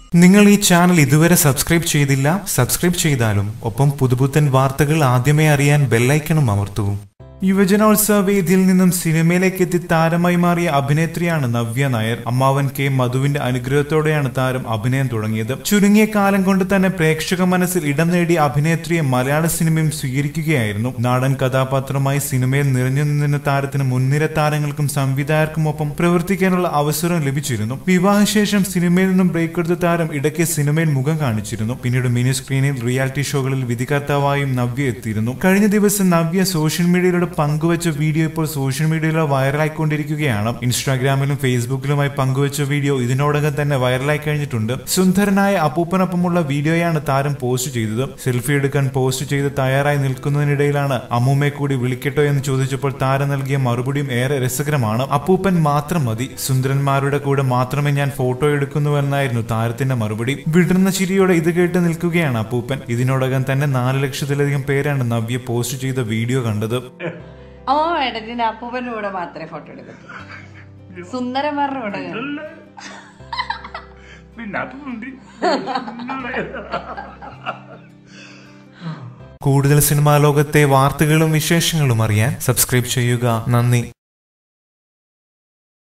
നിങ്ങൾ ഈ ചാനൽ ഇതുവരെ സബ്സ്ക്രൈബ് ചെയ്തില്ല സബ്സ്ക്രൈബ് ചെയ്താലും ഒപ്പം പുതുപുത്തൻ വാർത്തകൾ ആദ്യമേ അറിയാൻ ബെല്ലൈക്കണും അമർത്തൂ യുവജനോത്സവ വേദിയിൽ നിന്നും സിനിമയിലേക്ക് എത്തി താരമായി മാറിയ അഭിനേത്രിയാണ് നവ്യ നായർ അമ്മാവൻ കെ മധുവിന്റെ അനുഗ്രഹത്തോടെയാണ് താരം അഭിനയം തുടങ്ങിയത് ചുരുങ്ങിയ കാലം കൊണ്ട് തന്നെ പ്രേക്ഷക മനസ്സിൽ ഇടം നേടിയ അഭിനേത്രിയെ മലയാള സിനിമയും സ്വീകരിക്കുകയായിരുന്നു നാടൻ കഥാപാത്രമായി സിനിമയിൽ നിറഞ്ഞു നിന്ന താരത്തിന് മുൻനിര താരങ്ങൾക്കും സംവിധായകർക്കുമൊപ്പം പ്രവർത്തിക്കാനുള്ള അവസരം ലഭിച്ചിരുന്നു വിവാഹശേഷം സിനിമയിൽ നിന്നും ബ്രേക്ക് എടുത്ത താരം ഇടയ്ക്ക് സിനിമയിൽ മുഖം കാണിച്ചിരുന്നു പിന്നീട് മിനി സ്ക്രീനിൽ റിയാലിറ്റി ഷോകളിൽ വിധികർത്താവായും നവ്യ എത്തിയിരുന്നു കഴിഞ്ഞ ദിവസം നവ്യ സോഷ്യൽ മീഡിയയിലൂടെ പങ്കുവച്ച വീഡിയോ ഇപ്പോൾ സോഷ്യൽ മീഡിയയിലൂടെ വൈറലായിക്കൊണ്ടിരിക്കുകയാണ് ഇൻസ്റ്റാഗ്രാമിലും ഫേസ്ബുക്കിലുമായി പങ്കുവച്ച വീഡിയോ ഇതിനോടകം തന്നെ വൈറലായി കഴിഞ്ഞിട്ടുണ്ട് സുന്ദരനായ അപ്പൂപ്പനൊപ്പമുള്ള വീഡിയോയാണ് താരം പോസ്റ്റ് ചെയ്തത് സെൽഫി എടുക്കാൻ പോസ്റ്റ് ചെയ്ത് തയ്യാറായി നിൽക്കുന്നതിനിടയിലാണ് അമ്മൂമ്മയെ കൂടി വിളിക്കട്ടോ എന്ന് ചോദിച്ചപ്പോൾ താരം നൽകിയ മറുപടിയും ഏറെ രസകരമാണ് അപ്പൂപ്പൻ മാത്രം മതി സുന്ദരന്മാരുടെ കൂടെ മാത്രമേ ഞാൻ ഫോട്ടോ എടുക്കുന്നുവെന്നായിരുന്നു താരത്തിന്റെ മറുപടി വിടർന്ന ചിരിയോടെ ഇത് കേട്ട് നിൽക്കുകയാണ് അപ്പൂപ്പൻ ഇതിനോടകം തന്നെ നാല് ലക്ഷത്തിലധികം പേരാണ് നവ്യ പോസ്റ്റ് ചെയ്ത വീഡിയോ കണ്ടത് ഓ മേഡത്തിന്റെ അപ്പൂപ്പന്റെ കൂടെ മാത്രമേ ഫോട്ടോ എടുക്കൂ സുന്ദരന്മാരുടെ കൂടെ ഇല്ല. പിന്നെ അത് മതി. കൂടുതൽ സിനിമാ ലോകത്തെ വാർത്തകളും വിശേഷങ്ങളും അറിയാൻ സബ്സ്ക്രൈബ് ചെയ്യുക നന്ദി